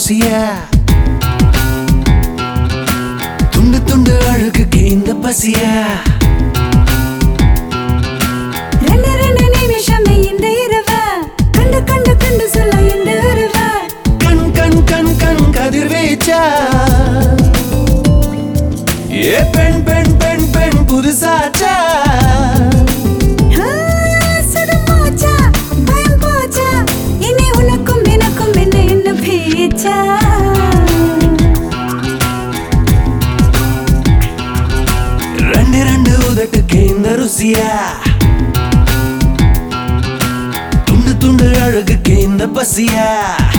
ருசியா துண்டு துண்டு அழுகுக்கு இந்த பசியா ரெண்டு ரெண்டு நிமிஷமே இந்த இரவ கண்டு கண்டு கண்டு சொல்ல இந்த உறவ கண் கண் கண் கண் கதிர்வீச்சா ஏ பெண் பெண் பெண் பெண் புதுசாச்சா ஆ, சுகம் போச்சா பயம் போச்சா இனி உனக்கும் எனக்கும் என்ன என்ன பேச்சா ரெண்டு ரெண்டு உதட்டுக்கு இந்த ருசியா துண்டு துண்டு அழகுக்கு இந்த பசியா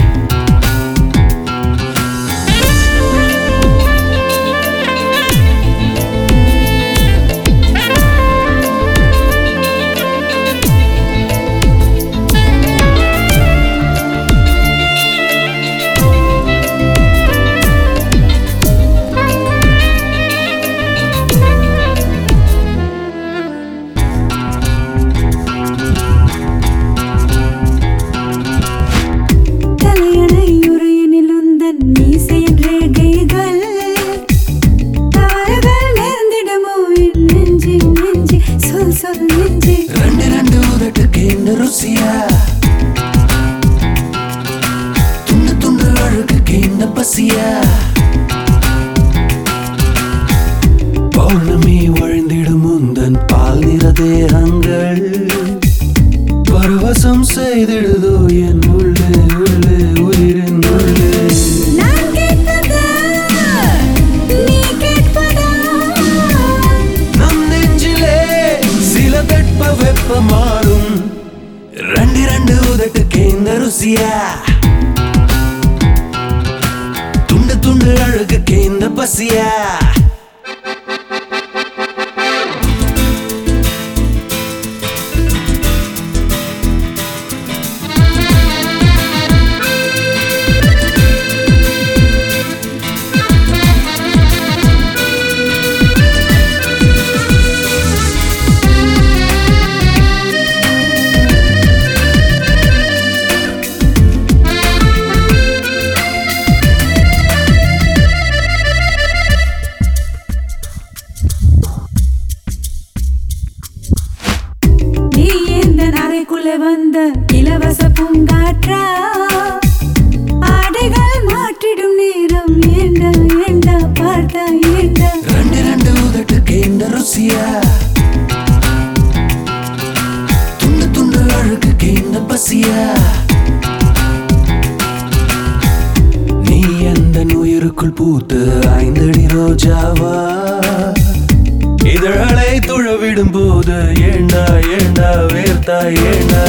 தலையணை உரையனில் உந்தன் மீசையின் ரேகைகள் தவறுகள் நேர்ந்திடுமோ என் நெஞ்சே நெஞ்சே சொல் சொல் நெஞ்சே ரெண்டு ரெண்டு உதட்டுக்கு இந்த ருசியா துண்டு துண்டு அழகுக்கு இந்த பசியா பௌர்ணமி வழிந்திடும் முந்தன் பால் நிற தேகங்கள் பரவசம் செய்திடுதோ என் உள்ளே உள்ளே உயிரின் உள்ளே நான் கேட்பதா நீ கேட்பதா நம் நெஞ்சிலே சில வெப்ப வெப்பமாடும் ரெண்டு ரெண்டு உதட்டுக்கு இந்த ருசியா துண்டு துண்டு அழகுக்கு இந்த பசியா நீ எந்த அறைக்குள்ள வந்த இலவச பூங்காற்றா ஆடைகள் மாற்றிடும் நேரம் ஏண்டா ஏண்டா பார்த்தா ஏண்டா ரெண்டு ரெண்டு உதட்டுக்கு இந்த ருசியா துண்டு துண்டு அழகுக்கு இந்த பசியா நீ எந்த உயிருக்குள் பூத்து ஐந்தடி ரோஜாவா இதழலை துழவிடும் போது ஏண்டா ஏண்டா வேர்த்தா ஏண்டா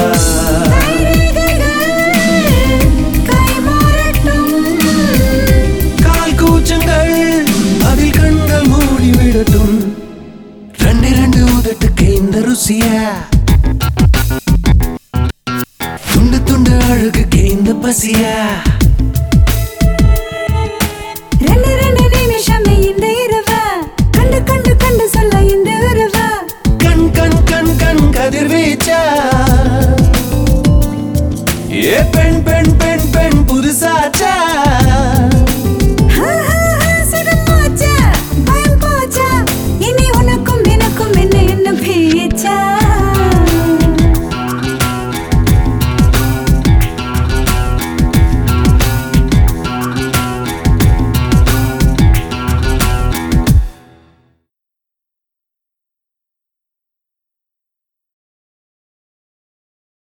கை மாறட்டும் கால் கூச்சங்கள் அதில் கண்கள் மூடி விடட்டும் ரெண்டு ரெண்டு உதட்டுக்கு இந்த ருசியா துண்டு துண்டு அழகுக்கு இந்த பசியா